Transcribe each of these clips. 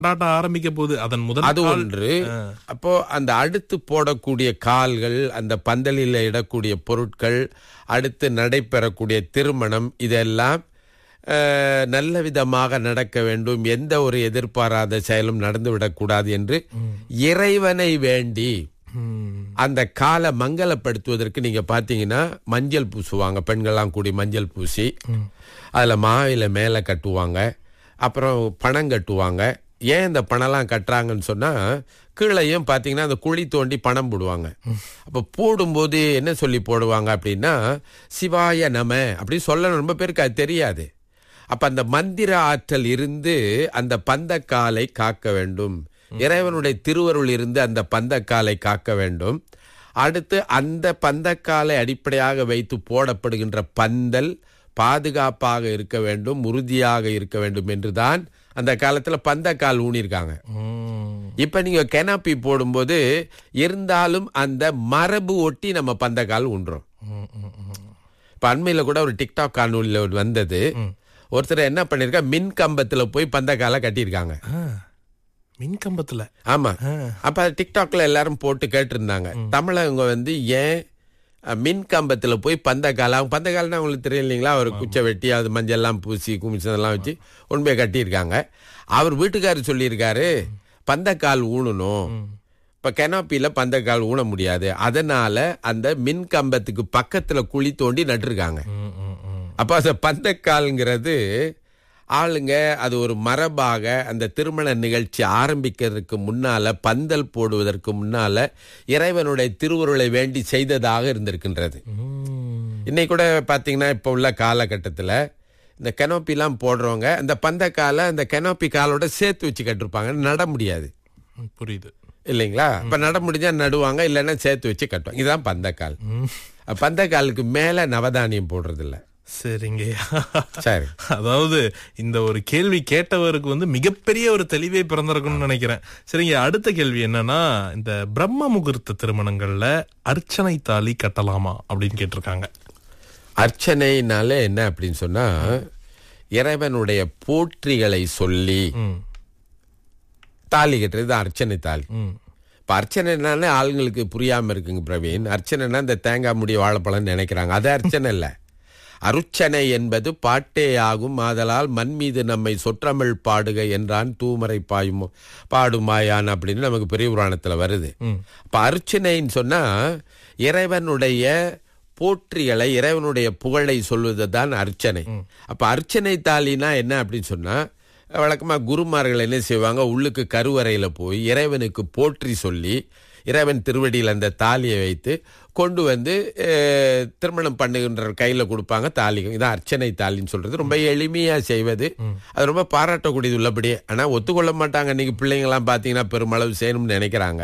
கொண்டாட்ட ஆரம்பிக்க போகுது அதன் முதல் அது கால் ஒன்று அப்போ அந்த அடுத்து போடக்கூடிய கால்கள் அந்த பந்தலில் இடக்கூடிய பொருட்கள் அடுத்து நடைபெறக்கூடிய திருமணம் இதெல்லாம் அஹ், நல்ல விதமாக நடக்க வேண்டும் எந்த ஒரு எதிர்பாராத செயலும் நடந்துவிடக்கூடாது என்று இறைவனை வேண்டி ம், அந்த காலை மங்கலப்படுத்துவதற்கு நீங்க பாத்தீங்கன்னா மஞ்சள் பூசுவாங்க பெண்கள்லாம் கூடி மஞ்சள் பூசி அதுல மாவில மேலே கட்டுவாங்க அப்புறம் பணம் கட்டுவாங்க ஏன் இந்த பணம்லாம் கட்டுறாங்கன்னு சொன்னா கீழையும் பாத்தீங்கன்னா அந்த குழி தோண்டி பணம் போடுவாங்க அப்ப போடும்போது என்ன சொல்லி போடுவாங்க அப்படின்னா சிவாய நம அப்படி சொல்ல ரொம்ப பேருக்கு அது தெரியாது அப்ப அந்த மந்திர ஆற்றல் இருந்து அந்த பந்தக்காலை காக்க வேண்டும் இறைவனுடைய திருவருள் இருந்து அந்த பந்தக்காலை காக்க வேண்டும் அடுத்து அந்த பந்தக்காலை அடிப்படையாக வைத்து போடப்படுகின்ற பந்தல் பாதுகாப்பாக இருக்க வேண்டும் உறுதியாக இருக்க வேண்டும் என்றுதான் அந்த காலத்துல பந்தக்கால் ஊனியிருக்காங்க ம், இப்ப நீங்க கெனாப்பி போடும்போது இருந்தாலும் அந்த மரபு ஒட்டி நம்ம பந்தக்கால் ஊன்றோம் ம், ம், ம். இப்ப அண்மையில கூட ஒரு டிக்டாக் காணொலியில ஒரு வந்தது ஒருத்தர் என்ன பண்ணிருக்கா மின் கம்பத்துல போய் பந்தக்கால கட்டியிருக்காங்க ஆ, மின் கம்பத்துல ஆமா ஆ. அப்ப அது டிக்டாக்ல எல்லாரும் போட்டு கேட்டிருந்தாங்க தமிழவங்க வந்து ஏன் அஹ், மின் கம்பத்துல போய் பந்தக்கால அவங்க பந்தக்கால்னா அவங்களுக்கு தெரியும் இல்லைங்களா ஒரு குச்சை வெட்டி அது மஞ்சள்லாம் பூசி குமிச்சதெல்லாம் வச்சு உண்மையை கட்டியிருக்காங்க அவர் வீட்டுக்காரர் சொல்லியிருக்காரு பந்தக்கால் ஊனணும் இப்ப கெனாப்பில பந்தக்கால் ஊன முடியாது அதனால அந்த மின் கம்பத்துக்கு பக்கத்துல குழி தோண்டி நட்டிருக்காங்க ம், ம், ம். அப்ப அந்த பந்தக்கால்ங்கிறது ஆளுங்க அது ஒரு மரபாக அந்த திருமண நிகழ்ச்சி ஆரம்பிக்கிறதுக்கு முன்னால பந்தல் போடுவதற்கு முன்னால இறைவனுடைய திருவுருளை வேண்டி செய்ததாக இருந்திருக்கின்றது ம். இன்னைக்கு கூட பாத்தீங்கன்னா இப்ப உள்ள காலகட்டத்துல இந்த கெனோப்பிலாம் போடுறவங்க அந்த பந்தக்காலை அந்த கெனோப்பி காலோட சேர்த்து வச்சு கட்டிருப்பாங்க நட முடியாது ம், புரியுது இல்லைங்களா இப்ப நட முடிஞ்சா நடுவாங்க இல்லைன்னா சேர்த்து வச்சு கட்டுவாங்க இதுதான் பந்தக்கால் ம். பந்தக்காலுக்கு மேல நவதானியம் போடுறது இல்ல சரிங்க சரி அதாவது இந்த ஒரு கேள்வி கேட்டவருக்கு வந்து மிகப்பெரிய ஒரு தெளிவே பிறந்திருக்கும்னு நினைக்கிறேன் சரிங்க அடுத்த கேள்வி என்னன்னா இந்த பிரம்ம முகூர்த்த திருமணங்கள்ல அர்ச்சனை தாலி கட்டலாமா அப்படின்னு கேட்டிருக்காங்க அர்ச்சனைனால என்ன அப்படின்னு சொன்னா இறைவனுடைய போற்றிகளை சொல்லி ம், தாலி கட்டுறது தான் அர்ச்சனை தாலி ம், இப்ப அர்ச்சனைனாலே ஆளுங்களுக்கு புரியாம இருக்குங்க பிரவீன் அர்ச்சனைனா இந்த தேங்காய் முடி வாழைப்பழம் நினைக்கிறாங்க அது அர்ச்சனை இல்ல அருச்சனை என்பது பாட்டே ஆகும் ஆதலால் மண் மீது நம்மை சொற்றமிழ் பாடுக என்றான் தூமரை பாயும் பாடுமாயான் அப்படின்னு நமக்கு பெரிய புராணத்துல வருது ம். அப்ப அர்ச்சனைன்னு சொன்னா இறைவனுடைய போற்றிகளை இறைவனுடைய புகழை சொல்வது தான் அர்ச்சனை அப்ப அர்ச்சனை தாலினா என்ன அப்படின்னு சொன்னா வழக்கமா குருமார்கள் என்ன செய்வாங்க உள்ளுக்கு கருவறையில போய் இறைவனுக்கு போற்றி சொல்லி இறைவன் திருவடியில் அந்த தாலியை வைத்து கொண்டு வந்து அஹ், திருமணம் பண்ணுகின்ற கையில கொடுப்பாங்க தாலி இதான் அர்ச்சனை தாலின்னு சொல்றது ரொம்ப எளிமையா செய்வது அது ரொம்ப பாராட்டக்கூடியது உள்ளபடியே ஆனா ஒத்துக்கொள்ள மாட்டாங்க இன்னைக்கு பிள்ளைங்கலாம் பாத்தீங்கன்னா பெருமளவு செய்யணும்னு நினைக்கிறாங்க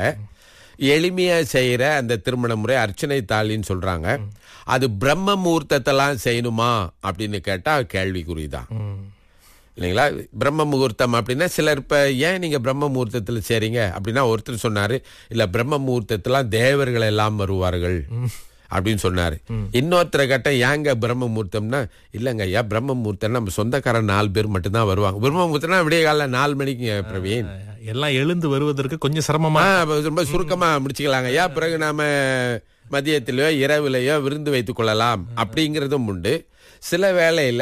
எளிமையா செய்யற அந்த திருமண முறை அர்ச்சனை தாலின்னு சொல்றாங்க அது பிரம்ம முகூர்த்தத்தெல்லாம் செய்யணுமா அப்படின்னு கேட்டா கேள்விக்குறிதான் ம். இல்லைங்களா பிரம்ம முகூர்த்தம் அப்படின்னா சிலர் இப்ப ஏன் நீங்க பிரம்ம முகூர்த்தத்துல செய்றீங்க அப்படின்னா ஒருத்தர் சொன்னாரு இல்ல பிரம்ம முகூர்த்தத்துல தேவர்கள் எல்லாம் வருவார்கள் அப்படின்னு சொன்னாரு இன்னொருத்தரை கேட்ட ஏங்க பிரம்ம முகூர்த்தம்னா இல்லங்க ஐயா பிரம்ம முகூர்த்தம் நம்ம சொந்தக்காரன் நாலு பேர் மட்டும்தான் வருவாங்க பிரம்ம முகூர்த்தம்னா விடிய காலைல நாலு மணிக்கு பிரவீன் எல்லாம் எழுந்து வருவதற்கு கொஞ்சம் சிரமமா ஆ, அப்ப ரொம்ப சுருக்கமா முடிச்சுக்கலாங்க ஐயா பிறகு நாம மதியத்திலயோ இரவுலையோ விருந்து வைத்துக் கொள்ளலாம் அப்படிங்கிறதும் உண்டு சில வேளையில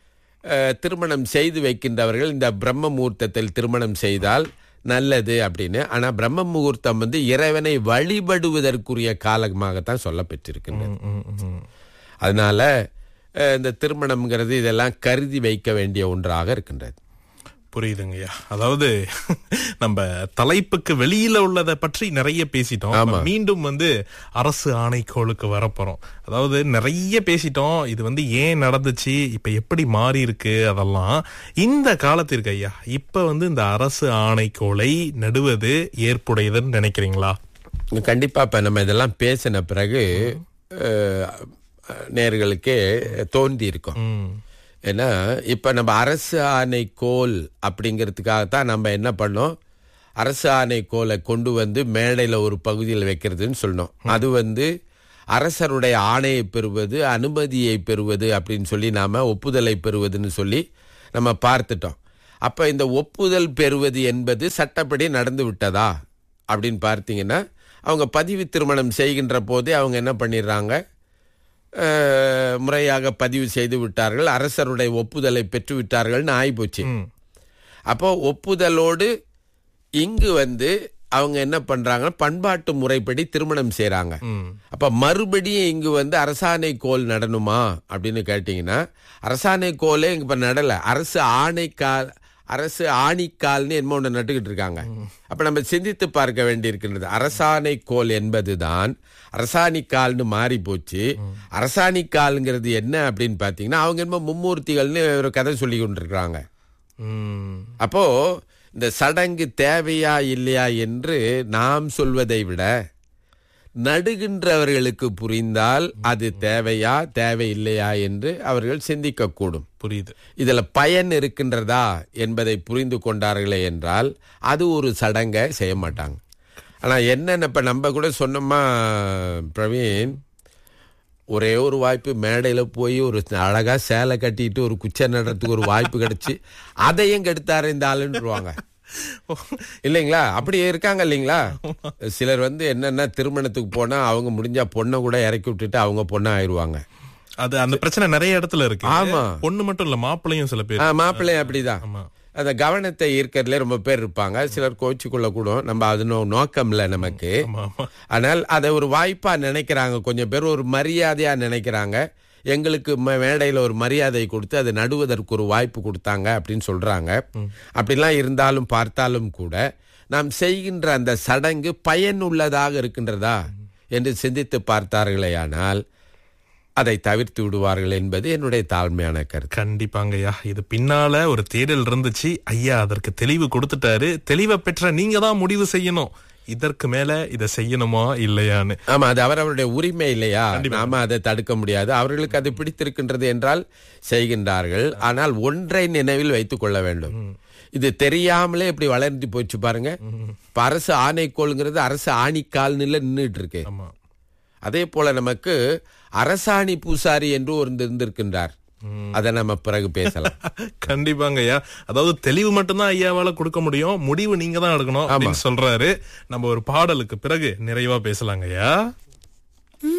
அஹ், திருமணம் செய்து வைக்கின்றவர்கள் இந்த பிரம்ம முகூர்த்தத்தில் திருமணம் செய்தால் நல்லது அப்படின்னு ஆனா பிரம்ம முகூர்த்தம் வந்து இறைவனை வழிபடுவதற்குரிய காலமாகத்தான் சொல்லப்பெற்றிருக்கின்றது ம், ம், ம். அதனால அஹ், இந்த திருமணம்ங்கிறது இதெல்லாம் கருதி வைக்க வேண்டிய ஒன்றாக இருக்கின்றது புரியுதுங்கய்யா அதாவது நம்ம தலைப்புக்கு வெளியில உள்ளதை பற்றி நிறைய பேசிட்டோம் ஆமா. மீண்டும் வந்து அரசு ஆணைக்கோளுக்கு வரப்போறோம் அதாவது நிறைய பேசிட்டோம் இது வந்து ஏன் நடந்துச்சு இப்ப எப்படி மாறி இருக்கு அதெல்லாம் இந்த காலத்திற்கு ஐயா இப்ப வந்து இந்த அரசு ஆணைக்கோளை நடுவது ஏற்புடையதுன்னு நினைக்கிறீங்களா கண்டிப்பா இப்ப நம்ம இதெல்லாம் பேசின பிறகு அஹ், நேர்களுக்கே தோன்றி இருக்கும் ம் ஏன்னா இப்ப நம்ம அரசு ஆணை கோல் அப்படிங்கிறதுக்காகத்தான் நம்ம என்ன பண்ணோம் அரசு ஆணை கோலை கொண்டு வந்து மேடையில ஒரு பகுதியில் வைக்கிறதுன்னு சொன்னோம் அது வந்து அரசருடைய ஆணையை பெறுவது அனுமதியை பெறுவது அப்படின்னு சொல்லி நாம ஒப்புதலை பெறுவதுன்னு சொல்லி நம்ம பார்த்துட்டோம் அப்ப இந்த ஒப்புதல் பெறுவது என்பது சட்டப்படி நடந்து விட்டதா அப்படின்னு பார்த்தீங்கன்னா அவங்க பதிவு திருமணம் செய்கின்ற போதே அவங்க என்ன பண்ணிடுறாங்க அஹ், முறையாக பதிவு செய்து விட்டார்கள் அரசருடைய ஒப்புதலை பெற்று விட்டார்கள்னு ஆயிப்போச்சு ம். அப்போ ஒப்புதலோடு இங்கு வந்து அவங்க என்ன பண்றாங்கன்னா பண்பாட்டு முறைப்படி திருமணம் செய்றாங்க ம். அப்ப மறுபடியும் இங்கு வந்து அரசாணை கோல் நடணுமா அப்படின்னு கேட்டீங்கன்னா அரசாணை கோலே இங்க இப்ப நடல அரசு ஆணைக்கால் அரசு ஆணிக்கால்னு என்னமோ ஒன்று நட்டுக்கிட்டு இருக்காங்க அப்ப நம்ம சிந்தித்து பார்க்க வேண்டியிருக்கின்றது அரசாணை கோல் என்பதுதான் அரசாணிக்கால்னு மாறி போச்சு அரசாணிக்கால்ங்கிறது என்ன அப்படின்னு பார்த்தீங்கன்னா அவங்க என்னமோ மும்மூர்த்திகள்னு ஒரு கதை சொல்லி கொண்டிருக்கிறாங்க ம். அப்போ இந்த சடங்கு தேவையா இல்லையா என்று நாம் சொல்வதை விட நடுகின்றவர்களுக்கு புரிந்தால் அது தேவையா தேவையில்லையா என்று அவர்கள் சிந்திக்கக்கூடும் புரியுது இதுல பயன் இருக்கின்றதா என்பதை புரிந்து கொண்டார்களே என்றால் அது ஒரு சடங்கை செய்ய மாட்டாங்க ஆனா என்னென்ன இப்ப நம்ம கூட சொன்னோமா பிரவீன் ஒரே ஒரு வாய்ப்பு மேடையில போய் ஒரு அழகா சேலை கட்டிட்டு ஒரு குச்சை நடுறதுக்கு ஒரு வாய்ப்பு கிடைச்சு அதையும் கெடுத்தாரு இந்த ஆளுன்றுவாங்க இல்லைங்களா அப்படி இருக்காங்க இல்லைங்களா சிலர் வந்து என்னன்னா திருமணத்துக்கு போனா அவங்க முடிஞ்சா பொண்ணை கூட இறக்கி விட்டுட்டு அவங்க பொண்ணா ஆயிருவாங்க அது அந்த பிரச்சனை நிறைய இடத்துல இருக்கு ஆமா. பொண்ணு மட்டும் இல்ல மாப்பிள்ளையும் சில பேர் ஆ, மாப்பிள்ளையும் அப்படிதான் ஆமா அந்த கவனத்தை ஈர்க்கறதுல ரொம்ப பேர் இருப்பாங்க சிலர் கோச்சிக்குள்ள கூட நம்ம அது நோ- நோக்கம் இல்ல நமக்கு ஆமா ஆமா ஆனால் அதை ஒரு வாய்ப்பா நினைக்கிறாங்க கொஞ்சம் பேர் ஒரு மரியாதையா நினைக்கிறாங்க எங்களுக்கு ம- மேடையில ஒரு மரியாதை கொடுத்து அதை நடுவதற்கு ஒரு வாய்ப்பு கொடுத்தாங்க அப்படின்னு சொல்றாங்க அப்படிலாம் இருந்தாலும் பார்த்தாலும் கூட நாம் செய்கின்ற அந்த சடங்கு பயனுள்ளதாக இருக்கின்றதா என்று சிந்தித்து பார்த்தார்களேயானால் அதை தவிர்த்து விடுவார்கள் என்பது என்னுடைய தாழ்மையான கருத்து கண்டிப்பாங்கய்யா இது பின்னால ஒரு தேடல் இருந்துச்சு ஐயா அதற்கு தெளிவு கொடுத்துட்டாரு தெளிவை பெற்ற நீங்க தான் முடிவு செய்யணும் இதற்கு மேல இதை செய்யணுமா இல்லையான்னு ஆமா அது அவரவருடைய உரிமை இல்லையா நாம அதை தடுக்க முடியாது அவர்களுக்கு அது பிடித்திருக்கின்றது என்றால் செய்கின்றார்கள் ஆனால் ஒன்றை நினைவில் வைத்துக் கொள்ள வேண்டும் இது தெரியாமலே இப்படி வளர்ந்து போச்சு பாருங்க இப்ப அரசு ஆணைக்கோள்ங்கிறது அரசு ஆணிக்கால் நில நின்றுட்டு இருக்கு ஆமா அதே போல நமக்கு அரசாணி பூசாரி என்று ஒரு இருந்திருக்கின்றார் அதை நம்ம பிறகு பேசலாம் கண்டிப்பாங்கய்யா அதாவது தெளிவு மட்டும்தான் ஐயாவால கொடுக்க முடியும் முடிவு நீங்க தான் எடுக்கணும் அப்படின்னு சொல்றாரு நம்ம ஒரு பாடலுக்கு பிறகு நிறைவா பேசலாங்கய்யா